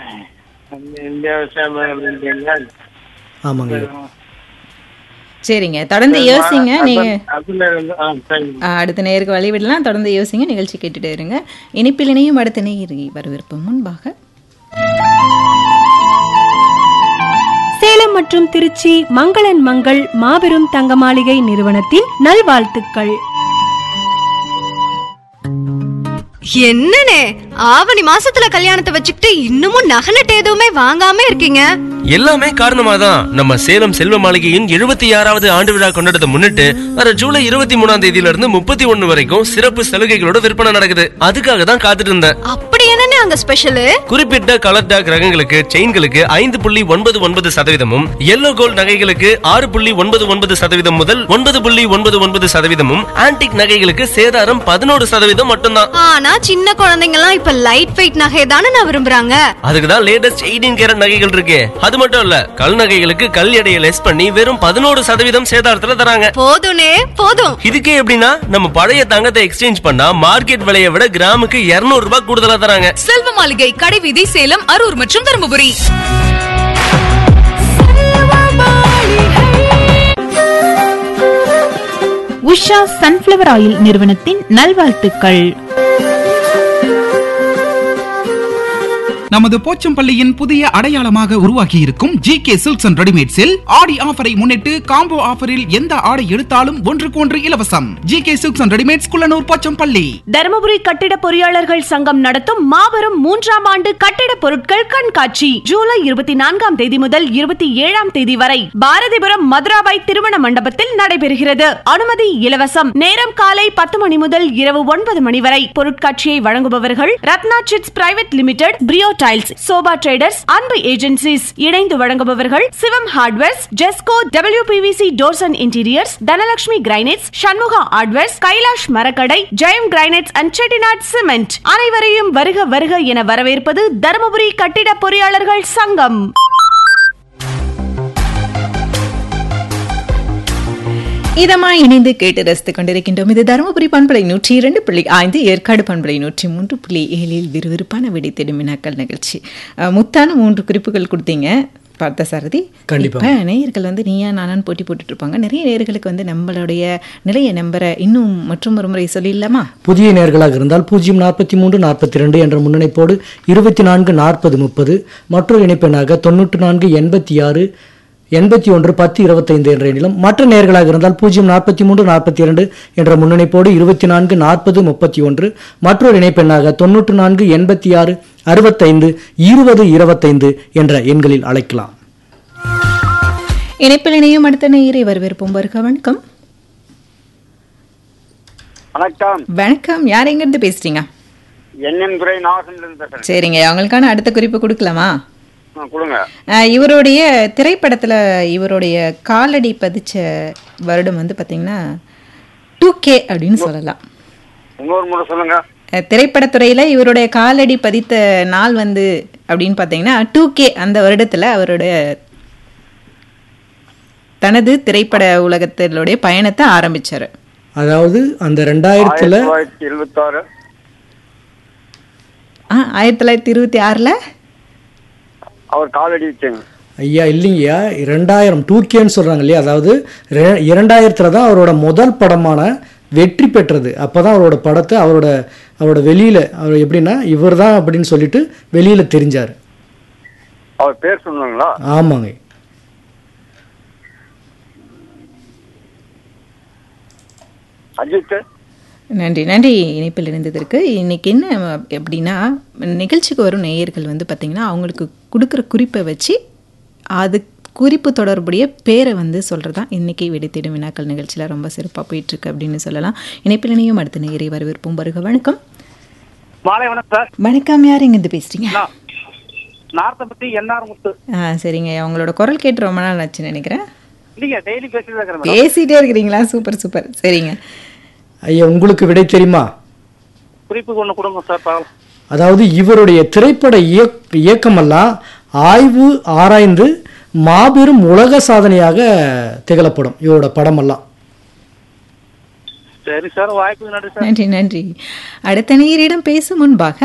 India விவசாயம் ஆமாங்க சரிங்க தொடர்ந்து யோசிங்க நீங்க அதுல இருந்து ஆ சரிங்க ஆ, அடுத்த நேருக்கு வழி விடலாம் தொடர்ந்து யோசிங்க நிகழ்ச்சி கேட்டுட்டே இருங்க இனிப்பில் இணையும் அடுத்த நேர் வரவிருப்போம் முன்பாக சேலம் மற்றும் திருச்சி மங்களன் மங்கள் மாபெரும் தங்க மாளிகை நிறுவனத்தின் நல்வாழ்த்துக்கள் என்னனே ஆவணி மாசத்துல கல்யாணத்தை வச்சுக்கிட்டு இன்னமும் நகை நட்டு எதுவுமே வாங்காம இருக்கீங்க எல்லாமே காரணமாதான் நம்ம சேலம் செல்வ மாளிகையின் எழுபத்தி ஆறாவது ஆண்டு விழா கொண்டாடத்தை முன்னிட்டு வர ஜூலை இருபத்தி மூணாம் தேதியில இருந்து முப்பத்தி ஒண்ணு வரைக்கும் சிறப்பு சலுகைகளோட விற்பனை நடக்குது அதுக்காக தான் காத்துட்டு இருந்தேன் அப்படி என்னனே அங்க ஸ்பெஷல் குறிப்பிட்ட கலர் டாக் ரகங்களுக்கு செயின்களுக்கு ஐந்து புள்ளி ஒன்பது ஒன்பது சதவீதமும் எல்லோ கோல்ட் நகைகளுக்கு ஆறு புள்ளி ஒன்பது ஒன்பது சதவீதம் முதல் ஒன்பது புள்ளி ஒன்பது ஒன்பது சதவீதமும் ஆன்டிக் நகைகளுக்கு சேதாரம் பதினோரு சதவீதம் மட்டும்தான் ஆனா சின்ன குழந்தைங்க எல்லாம் இப்ப லைட் வெயிட் நகையை தானே நான் விரும்புறாங்க அதுக்கு தான் லேட்டஸ்ட் எயிட்டீன் கேரட் நகைகள் இருக்கு அது மட்டும் இல்ல கல் நகைகளுக்கு கல் எடையை லெஸ் பண்ணி வெறும் பதினோரு சதவீதம் சேதாரத்துல தராங்க போதும்னே போதும் இதுக்கே எப்படின்னா நம்ம பழைய தங்கத்தை எக்ஸ்சேஞ்ச் பண்ணா மார்க்கெட் விலையை விட கிராமுக்கு 200 ரூபாய் கூடுதலா தராங்க செல்வ மாளிகை கடைவீதி சேலம் அரூர் மற்றும் தருமபுரி உஷா சன்ஃப்ளவர் ஆயில் நிறுவனத்தின் நல்வாழ்த்துக்கள் நமது போச்சம்பள்ளியின் புதிய அடையாளமாக உருவாகி இருக்கும் ஜி கே சில்க்ஸ் அண்ட் ரெடிமேட்ஸில் ஆடி ஆஃபரை முன்னிட்டு காம்போ ஆஃபரில் எந்த ஆடை எடுத்தாலும் ஒன்றுக்கு ஒன்று இலவசம் G K silks and readymades Kullanur Pochampalli Dharmapuri கட்டிட பொறியாளர்கள் சங்கம் நடத்தும் மாபெரும் மூன்றாம் ஆண்டு கட்டிட பொருட்கள் கண்காட்சி ஜூலை இருபத்தி நான்காம் தேதி முதல் இருபத்தி ஏழாம் தேதி வரை பாரதிபுரம் மதுராபாய் திருமண மண்டபத்தில் நடைபெறுகிறது அனுமதி இலவசம் நேரம் காலை பத்து மணி முதல் இரவு ஒன்பது மணி வரை பொருட்காட்சியை வழங்குபவர்கள் Ratna chits private limited Brio tiles sofa traders Anbu agencies இணைந்து வழங்குபவர்கள் Sivam hardwares Jesco WPVC doors and interiors Dhanalakshmi granites Shanmuga hardwares Kailash மரக்கடை Jayam granites and Chettinad cement அனைவரையும் வருக வருக என வரவேற்பது தருமபுரி கட்டிட பொறியாளர்கள் சங்கம் இதமா இணைந்து கேட்டு ரசித்துக் கொண்டிருக்கின்றோம் இது தருமபுரி பண்பலை நூற்றி இரண்டு புள்ளி ஐந்து ஏற்காடு பண்பலை நூற்றி மூன்று புள்ளி ஏழில் விறுவிறுப்பான விடை தேடும் வினாக்கள் நிகழ்ச்சி அஹ், முத்தான மூன்று குறிப்புகள் கொடுத்தீங்க பார்த்த சாரதி கண்டிப்பா. இப்ப நேயர்கள் வந்து நீயா நானான்னு போட்டி போட்டுட்டு இருப்பாங்க நிறைய நேயர்களுக்கு வந்து நம்மளுடைய நிலைய நம்பரை இன்னும் மற்றும் ஒரு முறை சொல்லிடலாமா புதிய நேர்களாக இருந்தால் பூஜ்ஜியம் நாற்பத்தி மூன்று நாற்பத்தி ரெண்டு என்ற முன்னணிப்போடு இருபத்தி நான்கு நாற்பது முப்பது மற்றொரு இணைப்பெண்ணாக தொண்ணூற்று நான்கு எண்பத்தி ஆறு எண்பத்தி ஒன்று பத்து இருபத்தைந்து என்ற எண்ணிலும் மற்ற நேர்களாக இருந்தால் பூஜ்ஜியம் நாற்பத்தி மூன்று நாற்பத்தி இரண்டு என்ற முன்னணிப்போடு இருபத்தி நான்கு நாற்பது முப்பத்தி ஒன்று மற்றொரு இணைப்பெண்ணாக தொண்ணூற்று நான்கு எண்பத்தி ஆறு அறுபத்தைந்து இருபது இருபத்தைந்து என்ற எண்களில் அழைக்கலாம் இணைப்பில் இணையும் அடுத்த நேயரை வரவேற்போம் வருக வணக்கம் வணக்கம் வணக்கம் யார் எங்கிருந்து பேசுறீங்க என்எம் துறை நாகசந்திரன் பேசுறேன் சரிங்க அவங்களுக்கான அடுத்த குறிப்பு கொடுக்கலாமா ஆ, கொடுங்க அஹ் இவருடைய திரைப்படத்துல இவருடைய காலடி பதிச்ச வருடம் வந்து பாத்தீங்கன்னா டூ கே அப்படின்னு சொல்லலாம் இன்னொரு முறை சொல்லுங்க அஹ் திரைப்படத்துறையில இவருடைய காலடி பதித்த நாள் வந்து அப்படின்னு பாத்தீங்கன்னா டூ கே அந்த வருடத்துல அவருடைய தனது திரைப்பட உலகத்தினுடைய பயணத்தை ஆரம்பிச்சாரு அதாவது அந்த ரெண்டாயிரத்துல ஆயிரத்தி தொள்ளாயிரத்தி எழுபத்தாறு ஆ ஆயிரத்தி தொள்ளாயிரத்தி இருபத்தி ஆறுல அவர் காலடி வச்சுங்க ஐயா இல்லைங்கய்யா இரண்டாயிரம் டூ கேன்னு சொல்கிறாங்க இல்லையா அதாவது ரெ- இரண்டாயிரத்துல தான் அவரோட முதல் படமான வெற்றி பெற்றது அப்போ தான் அவரோட படத்தை அவரோட அவரோட வெளியில் அவர் எப்படின்னா இவர் தான் அப்படின்னு சொல்லிட்டு வெளியில் தெரிஞ்சார் அவர் பேர் சொன்னாங்களா ஆமாங்க அஜித் நன்றி நன்றி இணைப்பில் இருந்ததற்கு இன்னைக்கு என்ன எப்படின்னா நிகழ்ச்சிக்கு வரும் நேயர்கள் வந்து பார்த்திங்கன்னா அவங்களுக்கு கொடுக்குற குறிப்பை வச்சு அது குறிப்பு தொடர்புடைய பேரை வந்து சொல்கிறது தான் இன்றைக்கி வெடித்திடும் வினாக்கள் நிகழ்ச்சியில் ரொம்ப சிறப்பாக போயிட்டுருக்கு அப்படின்னு சொல்லலாம் இணைப்பில் இணையும் அடுத்த நேயரை வரவேற்போம் வருக வணக்கம் மாலை வணக்கம் சார் வணக்கம் யார் எங்கேருந்து பேசுகிறீங்க நார்த்தம்பட்டி என்ஆர் முத்து ஆ சரிங்க உங்களோட குரல் கேட்டு ரொம்ப நாள் ஆச்சுன்னு நினைக்கிறேன் இல்லைங்க டெய்லி பேசிட்டு தான் இருக்கிறேன் பேசிகிட்டே இருக்கிறீங்களா சூப்பர் சூப்பர் சரிங்க ஐயா உங்களுக்கு விடை தெரியுமா குறிப்பு ஒன்று கொடுங்க சார் பரவாயில்ல. அதாவது இவருடைய திரைப்பட இயக் இயக்கமெல்லாம் ஆய்வு ஆராய்ந்து மாபெரும் உலக சாதனையாக திகழப்படும் இவரோட படமெல்லாம் சரி சார் வாய்ப்பு நன்றி சார் நன்றி நன்றி அடுத்த நேயரிடம் பேசும் முன்பாக